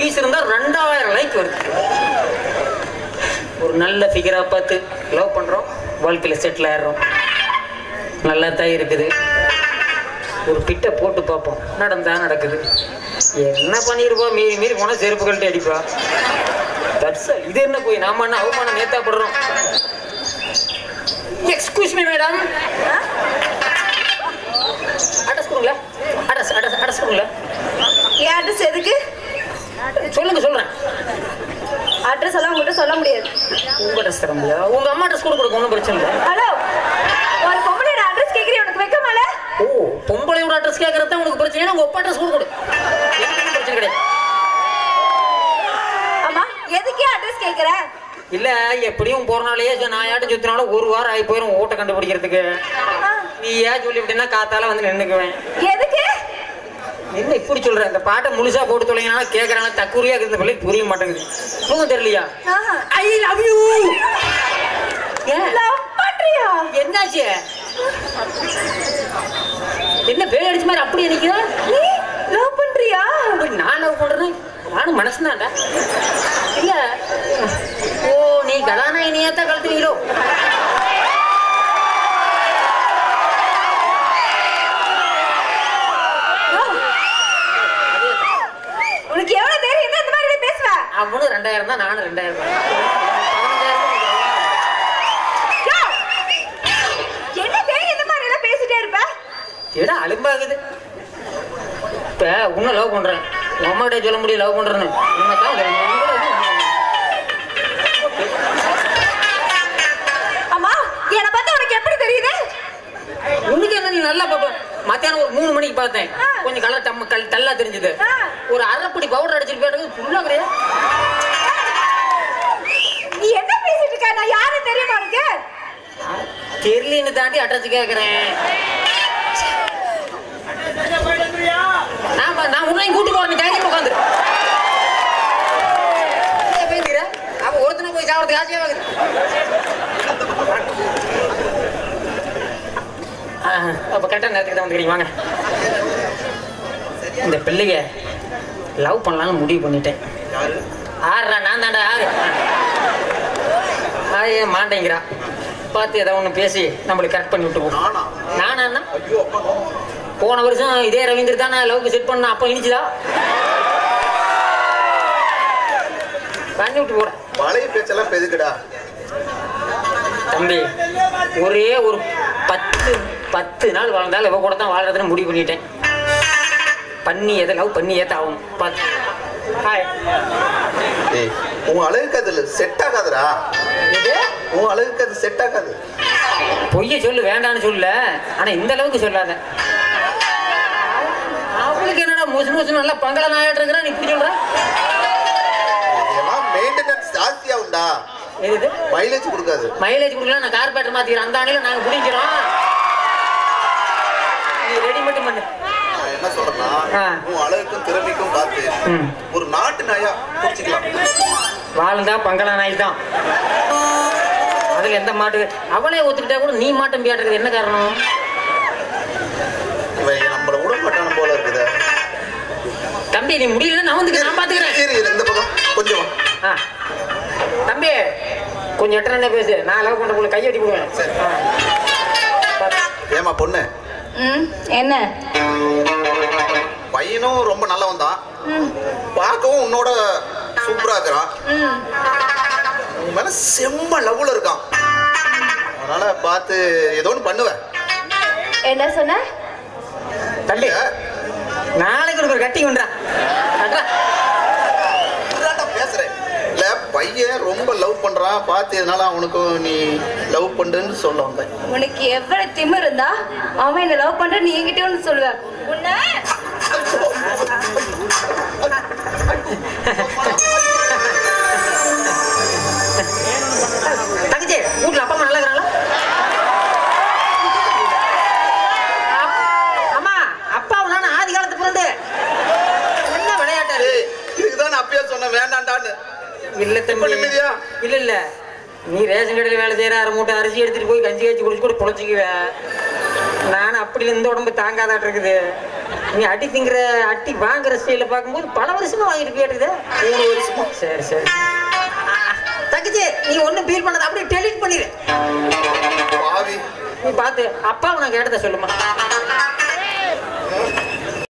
Views இருந்தா ரெண்டாயிரம் like வருது ஒரு நல்ல ஃபிகரா பார்த்து லவ் பண்றோம் வாழ்க்கையில செட்டில் ஆயிடுறோம் நல்லா தான் இருக்குது ஒரு பிட்டை போட்டு பார்ப்போம் நடந்தா நடக்குது என்ன பண்ணிருப்போம் மீறி மீறி போனா செருப்பு கழட்டி அடிப்பா தட்ஸ் இது என்ன போய் நாம என்ன அவமானம் நேத்தாப்படுறோம் எக்ஸ்கூஸ் மீ மேடம் அட்ரஸ் கொடுங்களா அட்ரஸ் அட்ரஸ் அட்ரஸ் கொடுங்களா என் அட்ரஸ் எதுக்கு சொல்லுங்க சொல்றேன் அட்ரஸ் எல்லாம் உங்கள்கிட்ட சொல்ல முடியாது உங்க அட்ரஸ் தர முடியா உங்க அம்மா அட்ரஸ் கூட கொடுக்க ஒன்றும் பிரச்சனை இல்லை ஹலோ ஒரு பொம்பளையோட அட்ரஸ் கேட்குறேன் உனக்கு வைக்க மேல ஓ பொம்பளையோட அட்ரஸ் கேட்கறது உனக்கு பிரச்சனை உங்க அப்பா அட்ரஸ் கூட கொடு எனக்கு ஒண்ணும் பிரச்சனை கிடையாது ஆமா எதுக்கே அட்ரஸ் கேட்குற இல்ல எப்படியும் போறனாலேயே சரி, நான் யாட்டும் சுத்தினாலும் ஒரு வாரம் ஆகி போயிரும் ஓட்ட கண்டுபிடிக்கிறதுக்கு நீ ஏன் சொல்லி விட்டேன்னா காத்தால வந்து நின்னுக்குவேன் எதுக்கு என்ன இப்படி சொல்ற இந்த பாட்டை முழுசா போட்டு தொலைங்கனால கேக்குறாங்க தக்குரியா இருக்கிற பிள்ளை புரிய மாட்டேங்குது தூங்க தெரியலையா ஆஹா. ஐ லவ் யூ ஏன் லவ் பண்றியா என்னாச்சு என்ன பேய் அடிச்ச மாதிரி அப்படியே நிக்கிற நீ லவ் பண்றியா அப்படி நான் லவ் பண்றேன் நானும் மனசுதான்டா இல்ல ஓ நீ கதாநாயகினியாத்தான் கழுத்துறீங்களோ உனக்கு எவ்வளவு தைரியம் இருந்தா இந்த மாதிரி நீ பேசுவ அவனும் ரெண்டாயிரம் தான் நானும் ரெண்டாயிரம் தான் பதினஞ்சாயிரம் யோ! என்ன தைரியம் இந்த மாதிரி எல்லாம் பேசிட்டே இருப்ப ஏடா அலும்பாகுது இப்ப உன்னை லவ் பண்றேன் உன் அம்மாட்ட சொல்ல முடியும் லவ் பண்றேன்னு உன்னைத்தான் இது ரெண்டு கூட இது அம்மா என்னை பார்த்தா உனக்கு எப்படி தெரியுது உனக்கு என்ன நீ நல்லா பாப்ப மத்தியானம் ஒரு மூணு மணிக்கு பார்த்தேன் ஆ. கொஞ்சம் கலர் தம்ம கல் தள்ளா தெரிஞ்சது ஆ. ஒரு அரைப்படி பவுடர் அடிச்சிட்டு போயிட்டு ஃபுல்லா கிடையாது நீ என்ன பேசிட்டு இருக்க நான் யாரும் தெரியுமா உனக்கு தெரியலன்னு தாண்டி அட்ரஸ் கேக்குறேன் நான் பா- நான் உன்னையும் கூட்டு போறேன் நீ தைரியம் உட்காந்து பேசுகிற அவன் ஒருத்தனை போய் சாப்பிட்றதுக்கு ஆசையா வாங்குது அப்ப கரெக்டாக நேரத்துக்கு தான் வந்துக்கிறீங்க வாங்க இந்த பிள்ளைய லவ் பண்ணலாம்னு முடிவு பண்ணிட்டேன் ஆடுறா நான் தாண்டா ஆறு ஆயே மாட்டேங்கிறா பார்த்து ஏதோ ஒன்று பேசி நம்மளுக்கு கரெக்ட் பண்ணி விட்டு போ நானா நானா ஐயோ அப்பா போன வருஷம் இதே ரவீந்திர தான் நான் லவ்க்கு செட் பண்ண அப்போ இனிச்சுதா பண்ணி விட்டு போறேன் பழைய பேச்செல்லாம் பெதுக்குடா தம்பி ஒரே ஒரு பத்து பத்து நாள் வாழ்ந்தாலும் இவ கூட தான் வாழ்றதுன்னு முடிவு பண்ணிட்டேன் பண்ணி எதை லவ் பண்ணி ஏத்த ஆகும் பார்த்து ஹாய் ஏய் உன் அழகுக்கு அது செட் ஆகாதுடா இது உன் அழகுக்கு அது செட் ஆகாது பொய்ய சொல்லு வேண்டான்னு சொல்ல ஆனா இந்த அளவுக்கு சொல்லாத அவளுக்கு என்னடா முசு முசு நல்லா பங்கள நாயாட்டு இருக்கிறா நீ இப்படி சொல்ற இதெல்லாம் மெயின்டெனன்ஸ் ஜாஸ்தியா உண்டா எது மைலேஜ் கொடுக்காது மைலேஜ் கொடுக்கலாம் நான் கார்பரேட்டர் மாத்திக்கிறேன் அந்த அணையில நாங்க பிடிக்கிறோம் நீ ரெடி மட்டும் பண்ணு நான் என்ன சொல்றேன்னா ஆ. உன் அழகுக்கும் திறமைக்கும் பார்த்து ம். ஒரு நாட்டு நாயா பிடிச்சிக்கலாம் வாழ்ந்தா பங்களா நாய் தான் அதுல எந்த மாட்டு அவளே ஒத்துக்கிட்டா கூட நீ மாட்டம் பியாட்டுறது என்ன காரணம் இவன் நம்மள விட மாட்டான போல இருக்குது தம்பி நீ முடியல நான் வந்து நான் பாத்துக்கிறேன் இரு, இரு, இந்த பக்கம் கொஞ்சம் வா. ஆ. தம்பி கொஞ்சம் எட்டனை பேசு நான் லவ் பண்ற உங்களுக்கு கையடி போடுவேன் சரி. ஆ. பாத்து. ஏமா பொண்ணு ம் என்ன பையனும் ரொம்ப நல்லவன் தான் பார்க்கவும் உன்னோட சூப்பரா இருக்கிறான் ம் உன் மேல செம்ம லவ்ல இருக்கான் அதனால பார்த்து ஏதோ ஒன்று பண்ணுவேன் என்ன சொன்ன தம்பி நாளைக்கு உனக்கு ஒரு கட்டிங் பண்றா கட்டுறா. இதுதான்டா பேசுறேன் இல்ல பையன் ரொம்ப லவ் பண்றான் பார்த்து இதனால அவனுக்கும் நீ லவ் பண்ணுன்னு சொல்ல வந்தேன் உனக்கு எவ்வளவு திமிர் இருந்தா அவன் என்ன லவ் பண்ற நீ என்கிட்ட ஒன்று சொல்லுவ உன்னை தங்கச்சி வீட்ல அப்பா அம்மா நல்லா இருக்கிறாங்களா அப்- அம்மா அப்பாவும் நானும் ஆதி காலத்து பிறந்து என்ன விளையாட்டாரு ஏய், இதுக்குதான் நான் அப்பயே சொன்னேன் வேண்டாண்டான்னு இல்ல இப்ப தம்பி நிம்மதியா? இல்ல இல்ல நீ ரேஷன் கடையில் வேலை செய்யற அரை மூட்டை அரிசி எடுத்துட்டு போய் கஞ்சி காய்ச்சி குடிச்சு கூட பொழைச்சிக்குவ நான் அப்படி இந்த உடம்பு தாங்காதாட்டு இருக்குது நீ அடி திங்கிற அட்டி வாங்குற ஸ்டைல பார்க்கும்போது பல வருஷமா வாங்கிட்டு போயிடுது மூணு வருஷமா சரி சரி தங்கச்சி நீ ஒன்றும் ஃபீல் பண்ணாத அப்படியே டெலிட் பண்ணிடு பாவி நீ பார்த்து அப்பா உனக்கு இடத்த சொல்லுமா